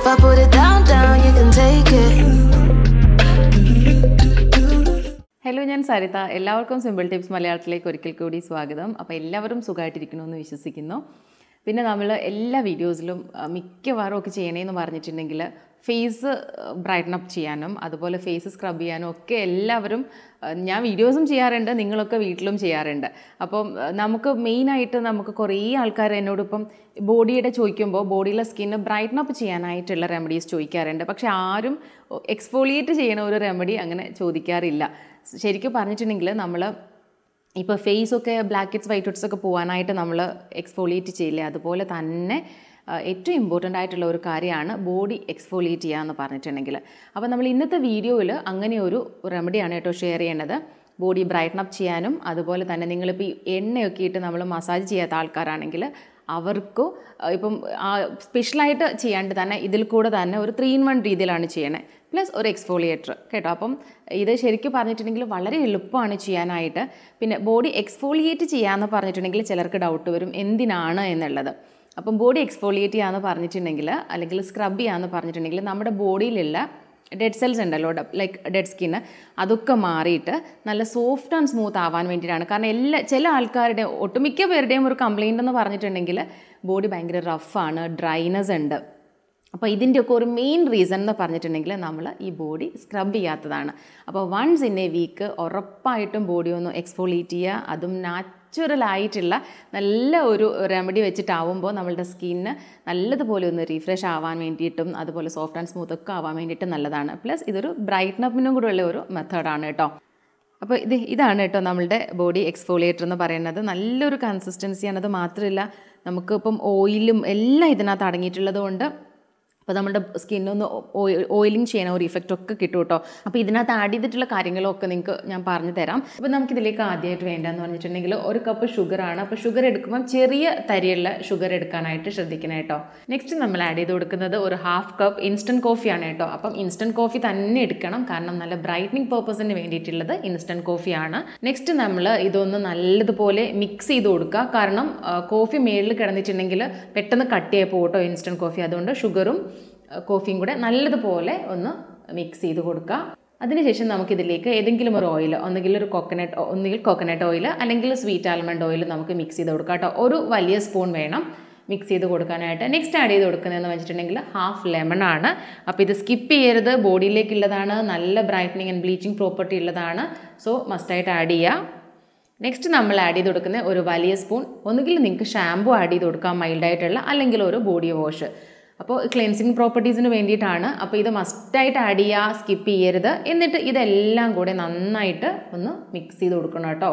I put it down, down, you can take it. Hello ഞാൻ സരിത എല്ലാവർക്കും simple tips മലയാളത്തിലേക്ക് ഒരിക്കൽ കൂടി സ്വാഗതം അപ്പോൾ എല്ലാവരും സുഖമായിട്ടിരിക്കണമെന്ന് വിശ്വസിക്കുന്നു പിന്നെ നമ്മൾ എല്ലാ വീഡിയോസിലും ആ, മിക്കവാറും ഒക്കെ ചെയ്യണേന്ന് പറഞ്ഞിട്ടുണ്ടെങ്കിൽ ഫേസ് ബ്രൈറ്റൻ അപ്പ് ചെയ്യാനും അതുപോലെ ഫേസ് സ്ക്രബ് ചെയ്യാനും ഒക്കെ എല്ലാവരും ആ, ഞാൻ വീഡിയോസും ചെയ്യാറുണ്ട് നിങ്ങളൊക്കെ വീട്ടിലും ചെയ്യാറുണ്ട് അപ്പം ആ, നമുക്ക് മെയിനായിട്ട് നമുക്ക് കുറേ ആൾക്കാർ എന്നോട് ഇപ്പം ബോഡിയുടെ ചോദിക്കുമ്പോൾ ബോഡിയിലെ സ്കിന്ന് ബ്രൈറ്റൻ അപ്പ് ചെയ്യാനായിട്ടുള്ള റെമഡീസ് ചോദിക്കാറുണ്ട് പക്ഷെ ആരും എക്സ്ഫോളിയേറ്റ് ചെയ്യണ ഒരു റെമഡി അങ്ങനെ ചോദിക്കാറില്ല ശരിക്കും പറഞ്ഞിട്ടുണ്ടെങ്കിൽ നമ്മൾ ഇപ്പോൾ ഫേസ് ഒക്കെ ബ്ലാക്ക് ഹെഡ്സ് വൈറ്റ് ഹെഡ്സ് ഒക്കെ പോകാനായിട്ട് നമ്മൾ എക്സ്ഫോളിയേറ്റ് ചെയ്യില്ലേ അതുപോലെ തന്നെ ആ, ഏറ്റവും ഇമ്പോർട്ടൻ്റ് ആയിട്ടുള്ള ഒരു കാര്യമാണ് ബോഡി എക്സ്ഫോളിയേറ്റ് ചെയ്യുക എന്ന് പറഞ്ഞിട്ടുണ്ടെങ്കിൽ അപ്പോൾ നമ്മൾ ഇന്നത്തെ വീഡിയോയിൽ അങ്ങനെ ഒരു റെമഡിയാണ് കേട്ടോ ഷെയർ ചെയ്യേണ്ടത് ബോഡി ബ്രൈറ്റൻ അപ്പ് ചെയ്യാനും അതുപോലെ തന്നെ നിങ്ങളിപ്പോൾ ഈ എണ്ണയൊക്കെ ഇട്ട് നമ്മൾ മസാജ് ചെയ്യാത്ത ആൾക്കാരാണെങ്കിൽ അവർക്കും ആ, ഇപ്പം ആ, സ്പെഷ്യലായിട്ട് ചെയ്യാണ്ട് തന്നെ ഇതിൽ കൂടെ തന്നെ ഒരു ത്രീ ഇൻ വൺ രീതിയിലാണ് ചെയ്യണേ പ്ലസ് ഒരു എക്സ്ഫോളിയേറ്റർ കേട്ടോ അപ്പം ഇത് ശരിക്കും പറഞ്ഞിട്ടുണ്ടെങ്കിൽ വളരെ എളുപ്പമാണ് ചെയ്യാനായിട്ട് പിന്നെ ബോഡി എക്സ്ഫോളിയേറ്റ് ചെയ്യാമെന്ന് പറഞ്ഞിട്ടുണ്ടെങ്കിൽ ചിലർക്ക് ഡൗട്ട് വരും എന്തിനാണ് എന്നുള്ളത് അപ്പം ബോഡി എക്സ്ഫോളിയേറ്റ് ചെയ്യാമെന്ന് പറഞ്ഞിട്ടുണ്ടെങ്കിൽ അല്ലെങ്കിൽ സ്ക്രബ് ചെയ്യാമെന്ന് പറഞ്ഞിട്ടുണ്ടെങ്കിൽ നമ്മുടെ ബോഡിയിലുള്ള ഡെഡ് സെൽസ് ഉണ്ടല്ലോ ലൈക്ക് ഡെഡ് സ്കിന്ന് അതൊക്കെ മാറിയിട്ട് നല്ല സോഫ്റ്റ് ആൻഡ് സ്മൂത്ത് ആവാൻ വേണ്ടിയിട്ടാണ് കാരണം എല്ലാ ചില ആൾക്കാരുടെ ഒട്ടുമിക്ക പേരുടെയും ഒരു കംപ്ലയിൻ്റ് എന്ന് പറഞ്ഞിട്ടുണ്ടെങ്കിൽ ബോഡി ഭയങ്കര റഫാണ് ഡ്രൈനസ് ഉണ്ട് അപ്പോൾ ഇതിൻ്റെയൊക്കെ ഒരു മെയിൻ റീസൺ എന്ന് പറഞ്ഞിട്ടുണ്ടെങ്കിൽ നമ്മൾ ഈ ബോഡി സ്ക്രബ് ചെയ്യാത്തതാണ് അപ്പോൾ വൺസ് ഇൻ എ വീക്ക് ഉറപ്പായിട്ടും ബോഡി ഒന്ന് എക്സ്ഫോളിയേറ്റ് ചെയ്യുക അതും നാച്ചുറൽ ആയിട്ടുള്ള നല്ല ഒരു റെമഡി വെച്ചിട്ടാവുമ്പോൾ നമ്മളുടെ സ്കിന്ന് നല്ലതുപോലെ ഒന്ന് റീഫ്രഷ് ആവാൻ വേണ്ടിയിട്ടും അതുപോലെ സോഫ്റ്റ് ആൻഡ് സ്മൂത്ത് ഒക്കെ ആവാൻ വേണ്ടിയിട്ടും നല്ലതാണ് പ്ലസ് ഇതൊരു ബ്രൈറ്റ്നപ്പിനും കൂടെ ഉള്ള ഒരു മെത്തേഡാണ് കേട്ടോ അപ്പോൾ ഇത് ഇതാണ് കേട്ടോ നമ്മളുടെ ബോഡി എക്സ്ഫോളിയേറ്റർ എന്ന് പറയുന്നത് നല്ലൊരു കൺസിസ്റ്റൻസിയാണ് അത് മാത്രമല്ല നമുക്കിപ്പം ഓയിലും എല്ലാം ഇതിനകത്ത് അടങ്ങിയിട്ടുള്ളത് കൊണ്ട് അപ്പോൾ നമ്മുടെ സ്കിന്നൊന്ന് ഓയിലിംഗ് ചെയ്യണ ഒരു ഇഫക്റ്റ് ഒക്കെ കിട്ടും കേട്ടോ അപ്പോൾ ഇതിനകത്ത് ആഡ് ചെയ്തിട്ടുള്ള കാര്യങ്ങളൊക്കെ നിങ്ങൾക്ക് ഞാൻ പറഞ്ഞു തരാം അപ്പോൾ നമുക്കിതിലേക്ക് ആദ്യമായിട്ട് വേണ്ടതെന്ന് പറഞ്ഞിട്ടുണ്ടെങ്കിൽ ഒരു കപ്പ് ഷുഗറാണ് അപ്പോൾ ഷുഗർ എടുക്കുമ്പം ചെറിയ തരിയുള്ള ഷുഗർ എടുക്കാനായിട്ട് ശ്രദ്ധിക്കണം കേട്ടോ നെക്സ്റ്റ് നമ്മൾ ആഡ് ചെയ്ത് കൊടുക്കുന്നത് ഒരു ഹാഫ് കപ്പ് ഇൻസ്റ്റൻറ്റ് കോഫിയാണ് കേട്ടോ അപ്പം ഇൻസ്റ്റൻറ്റ് കോഫി തന്നെ എടുക്കണം കാരണം നല്ല ബ്രൈറ്റനിങ് പർപ്പസിന് വേണ്ടിയിട്ടുള്ളത് ഇൻസ്റ്റൻറ്റ് കോഫിയാണ് നെക്സ്റ്റ് നമ്മൾ ഇതൊന്ന് നല്ലതുപോലെ മിക്സ് ചെയ്ത് കൊടുക്കുക കാരണം ആ, കോഫി മേളിൽ കിടന്നിട്ടുണ്ടെങ്കിൽ പെട്ടെന്ന് കട്ട് ചെയ്ത് പോകും കേട്ടോ ഇൻസ്റ്റൻറ്റ് കോഫി അതുകൊണ്ട് ഷുഗറും ആ, കോഫിയും കൂടെ നല്ലതുപോലെ ഒന്ന് മിക്സ് ചെയ്ത് കൊടുക്കുക അതിനുശേഷം നമുക്കിതിലേക്ക് ഏതെങ്കിലും ഒരു ഓയിൽ ഒന്നുകിൽ ഒരു കോക്കനട്ട് ഒന്നുകിൽ കോക്കനട്ട് ഓയിൽ അല്ലെങ്കിൽ സ്വീറ്റ് ആൽമണ്ട് ഓയിൽ നമുക്ക് മിക്സ് ചെയ്ത് കൊടുക്കാം കേട്ടോ ഒരു വലിയ സ്പൂൺ വേണം മിക്സ് ചെയ്ത് കൊടുക്കാനായിട്ട് നെക്സ്റ്റ് ആഡ് ചെയ്ത് കൊടുക്കുന്നതെന്ന് വെച്ചിട്ടുണ്ടെങ്കിൽ ഹാഫ് ലെമൺ ആണ് അപ്പോൾ ഇത് സ്കിപ്പ് ചെയ്യരുത് ബോഡിയിലേക്കുള്ളതാണ് നല്ല ബ്രൈറ്റനിങ് ആൻഡ് ബ്ലീച്ചിങ് പ്രോപ്പർട്ടി ഉള്ളതാണ് സോ മസ്റ്റായിട്ട് ആഡ് ചെയ്യുക നെക്സ്റ്റ് നമ്മൾ ആഡ് ചെയ്ത് കൊടുക്കുന്ന ഒരു വലിയ സ്പൂൺ ഒന്നുകിൽ നിങ്ങൾക്ക് ഷാമ്പു ആഡ് ചെയ്ത് കൊടുക്കാം മൈൽഡായിട്ടുള്ള അല്ലെങ്കിൽ ഒരു ബോഡി വാഷ് അപ്പോൾ ക്ലെൻസിങ് പ്രോപ്പർട്ടീസിന് വേണ്ടിയിട്ടാണ് അപ്പോൾ ഇത് മസ്റ്റായിട്ട് ആഡ് ചെയ്യുക സ്കിപ്പ് ചെയ്യരുത് എന്നിട്ട് ഇതെല്ലാം കൂടെ നന്നായിട്ട് ഒന്ന് മിക്സ് ചെയ്ത് കൊടുക്കണം കേട്ടോ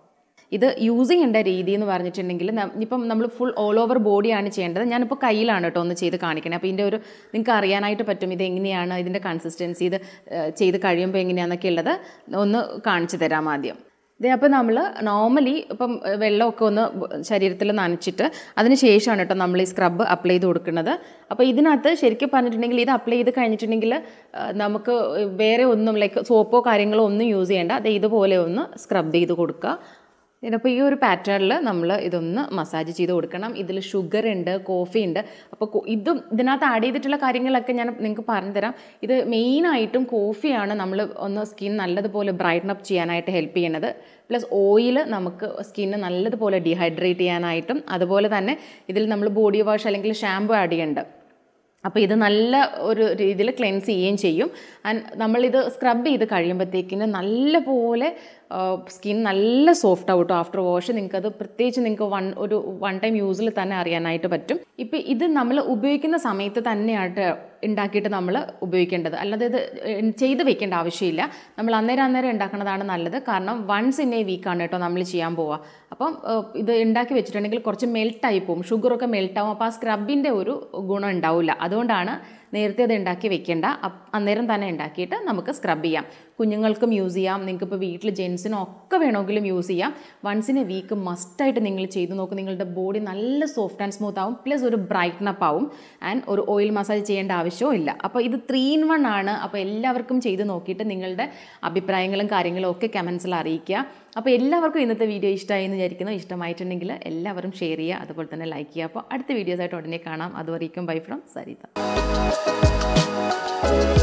ഇത് യൂസ് ചെയ്യേണ്ട രീതി എന്ന് പറഞ്ഞിട്ടുണ്ടെങ്കിൽ നം- ഇപ്പം നമ്മൾ ഫുൾ ഓൾ ഓവർ ബോഡിയാണ് ചെയ്യേണ്ടത് ഞാനിപ്പോൾ കയ്യിലാണ് കേട്ടോ ഒന്ന് ചെയ്ത് കാണിക്കണേ അപ്പോൾ ഇതിൻ്റെ ഒരു നിങ്ങൾക്ക് അറിയാനായിട്ട് പറ്റും ഇത് എങ്ങനെയാണ് ഇതിൻ്റെ കൺസിസ്റ്റൻസി ഇത് ഏഹ്, ചെയ്ത് കഴിയുമ്പോൾ എങ്ങനെയാണെന്നൊക്കെ ഉള്ളത് ഒന്ന് കാണിച്ചു തരാം ആദ്യം ഇതേ അപ്പോൾ നമ്മൾ നോർമലി ഇപ്പം ഏഹ്, വെള്ളമൊക്കെ ഒന്ന് ബ- ശരീരത്തിൽ നനച്ചിട്ട് അതിന് ശേഷമാണ് കേട്ടോ നമ്മൾ ഈ സ്ക്രബ് അപ്ലൈ ചെയ്ത് കൊടുക്കുന്നത് അപ്പോൾ ഇതിനകത്ത് ശരിക്കും പറഞ്ഞിട്ടുണ്ടെങ്കിൽ ഇത് അപ്ലൈ ചെയ്ത് കഴിഞ്ഞിട്ടുണ്ടെങ്കിൽ ഏഹ്, നമുക്ക് വേറെ ഒന്നും ലൈക്ക് സോപ്പോ കാര്യങ്ങളോ ഒന്നും യൂസ് ചെയ്യേണ്ട അത് ഇതുപോലെ ഒന്ന് സ്ക്രബ് ചെയ്ത് കൊടുക്കുക ഇതിനപ്പോൾ ഈ ഒരു പാറ്റേണിൽ നമ്മൾ ഇതൊന്ന് മസാജ് ചെയ്ത് കൊടുക്കണം ഇതിൽ ഷുഗർ ഉണ്ട് കോഫി ഉണ്ട് അപ്പോൾ കൊ- ഇതും ഇതിനകത്ത് ആഡ് ചെയ്തിട്ടുള്ള കാര്യങ്ങളൊക്കെ ഞാൻ നിങ്ങൾക്ക് പറഞ്ഞു തരാം ഇത് മെയിനായിട്ടും കോഫിയാണ് നമ്മൾ ഒന്ന് സ്കിൻ നല്ലതുപോലെ ബ്രൈറ്റൻ അപ്പ് ചെയ്യാനായിട്ട് ഹെൽപ്പ് ചെയ്യുന്നത് പ്ലസ് ഓയിൽ നമുക്ക് സ്കിന്ന് നല്ലതുപോലെ ഡീഹൈഡ്രേറ്റ് ചെയ്യാനായിട്ടും അതുപോലെ തന്നെ ഇതിൽ നമ്മൾ ബോഡി വാഷ് അല്ലെങ്കിൽ ഷാമ്പു ആഡ് ചെയ്യുന്നുണ്ട് അപ്പോൾ ഇത് നല്ല ഒരു രീതിയിൽ ക്ലെൻസ് ചെയ്യുകയും ചെയ്യും ആൻഡ് നമ്മളിത് സ്ക്രബ് ചെയ്ത് കഴിയുമ്പോഴത്തേക്കിന് നല്ല പോലെ സ്കിൻ നല്ല സോഫ്റ്റ് ആവും കേട്ടോ ആഫ്റ്റർ വാഷ് നിങ്ങൾക്കത് പ്രത്യേകിച്ച് നിങ്ങൾക്ക് വൺ ഒരു വൺ ടൈം യൂസിൽ തന്നെ അറിയാനായിട്ട് പറ്റും ഇപ്പോൾ ഇത് നമ്മൾ ഉപയോഗിക്കുന്ന സമയത്ത് തന്നെയായിട്ട് ഉണ്ടാക്കിയിട്ട് നമ്മൾ ഉപയോഗിക്കേണ്ടത് അല്ലാതെ ഇത് ചെയ്ത് വെക്കേണ്ട ആവശ്യമില്ല നമ്മൾ അന്നേരം അന്നേരം ഉണ്ടാക്കുന്നതാണ് നല്ലത് കാരണം വൺസ് ഇൻ എ വീക്കാണ് കേട്ടോ നമ്മൾ ചെയ്യാൻ പോവുക അപ്പം ഏഹ്, ഇത് ഉണ്ടാക്കി വെച്ചിട്ടുണ്ടെങ്കിൽ കുറച്ച് മെൽട്ടായി പോകും ഷുഗറൊക്കെ മെൽട്ടാവും അപ്പോൾ ആ സ്ക്രബിൻ്റെ ഒരു ഗുണം ഉണ്ടാവില്ല അതുകൊണ്ടാണ് നേരത്തെ അത് ഉണ്ടാക്കി വെക്കേണ്ട അപ്പ് അന്നേരം തന്നെ ഉണ്ടാക്കിയിട്ട് നമുക്ക് സ്ക്രബ് ചെയ്യാം കുഞ്ഞുങ്ങൾക്കും യൂസ് ചെയ്യാം നിങ്ങൾക്ക് ഇപ്പോൾ വീട്ടിൽ ജെൻസിനും ഒക്കെ വേണമെങ്കിലും യൂസ് ചെയ്യാം വൺസ് ഇൻ എ വീക്ക് മസ്റ്റായിട്ട് നിങ്ങൾ ചെയ്ത് നോക്കും നിങ്ങളുടെ ബോഡി നല്ല സോഫ്റ്റ് ആൻഡ് സ്മൂത്ത് ആവും പ്ലസ് ഒരു ബ്രൈറ്റ്നപ്പ് ആവും ആൻഡ് ഒരു ഓയിൽ മസാജ് ചെയ്യേണ്ട ആവശ്യവും ഇല്ല അപ്പോൾ ഇത് ത്രീ ഇൻ വൺ ആണ് അപ്പോൾ എല്ലാവർക്കും ചെയ്ത് നോക്കിയിട്ട് നിങ്ങളുടെ അഭിപ്രായങ്ങളും കാര്യങ്ങളും ഒക്കെ കമൻസിൽ അറിയിക്കുക അപ്പോൾ എല്ലാവർക്കും ഇന്നത്തെ വീഡിയോ ഇഷ്ടമായി എന്ന് വിചാരിക്കുന്നു ഇഷ്ടമായിട്ടുണ്ടെങ്കിൽ എല്ലാവരും ഷെയർ ചെയ്യുക അതുപോലെ തന്നെ ലൈക്ക് ചെയ്യുക അപ്പോൾ അടുത്ത വീഡിയോസായിട്ട് ഉടനെ കാണാം അതുവരേക്കും ബൈ ഫ്രം സരിത